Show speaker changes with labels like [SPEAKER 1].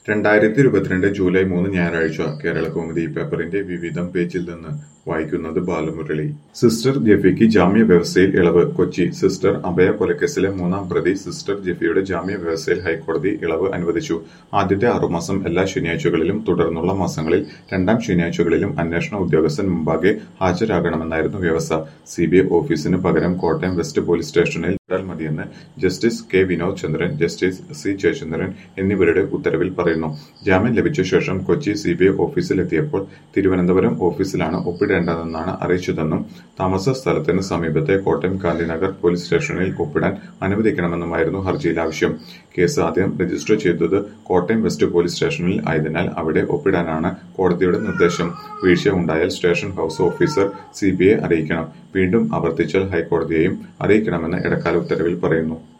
[SPEAKER 1] രണ്ടായിരത്തി ഇരുപത്തിരണ്ട് ജൂലൈ മൂന്ന് ഞായറാഴ്ച കേരളകൗമുദി പേപ്പറിന്റെ വിവിധം പേജിൽ നിന്ന് വായിക്കുന്നത് ബാലമുരളി സിസ്റ്റർ ജെഫിക്ക് ജാമ്യ വ്യവസ്ഥയിൽ ഇളവ് കൊച്ചി സിസ്റ്റർ അഭയ കൊലക്കേസിലെ മൂന്നാം പ്രതി സിസ്റ്റർ ജെഫിയുടെ ജാമ്യ വ്യവസ്ഥയിൽ ഹൈക്കോടതി ഇളവ് അനുവദിച്ചു ആദ്യത്തെ ആറുമാസം എല്ലാ ശനിയാഴ്ചകളിലും തുടർന്നുള്ള മാസങ്ങളിൽ രണ്ടാം ശനിയാഴ്ചകളിലും അന്വേഷണ ഉദ്യോഗസ്ഥൻ മുമ്പാകെ ഹാജരാകണമെന്നായിരുന്നു വ്യവസ്ഥ സിബിഐ ഓഫീസിന് പകരം കോട്ടയം വെസ്റ്റ് പോലീസ് സ്റ്റേഷനിൽ ഇട്ടാൽ മതിയെന്ന് justice K Vinod Chandran justice C Jayachandran എന്നിവരുടെ ഉത്തരവിൽ പറയുന്നു ജാമ്യം ലഭിച്ച ശേഷം കൊച്ചി സിബിഐ ഓഫീസിലെത്തിയപ്പോൾ തിരുവനന്തപുരം ഓഫീസിലാണ് ഒപ്പിടേണ്ടതെന്നാണ് അറിയിച്ചതെന്നും താമസ സ്ഥലത്തിന് സമീപത്തെ കോട്ടയം ഗാന്ധിനഗർ പോലീസ് സ്റ്റേഷനിൽ ഒപ്പിടാൻ അനുവദിക്കണമെന്നുമായിരുന്നു ഹർജിയിൽ ആവശ്യം കേസ് ആദ്യം രജിസ്റ്റർ ചെയ്തത് കോട്ടയം വെസ്റ്റ് പോലീസ് സ്റ്റേഷനിൽ ആയതിനാൽ അവിടെ ഒപ്പിടാനാണ് കോടതിയുടെ നിർദ്ദേശം വീഴ്ച ഉണ്ടായാൽ സ്റ്റേഷൻ ഹൌസ് ഓഫീസർ സിബിഐ അറിയിക്കണം വീണ്ടും ആവർത്തിച്ചാൽ ഹൈക്കോടതിയെയും അറിയിക്കണമെന്ന് ഇടക്കാല ഉത്തരവിൽ പറയുന്നു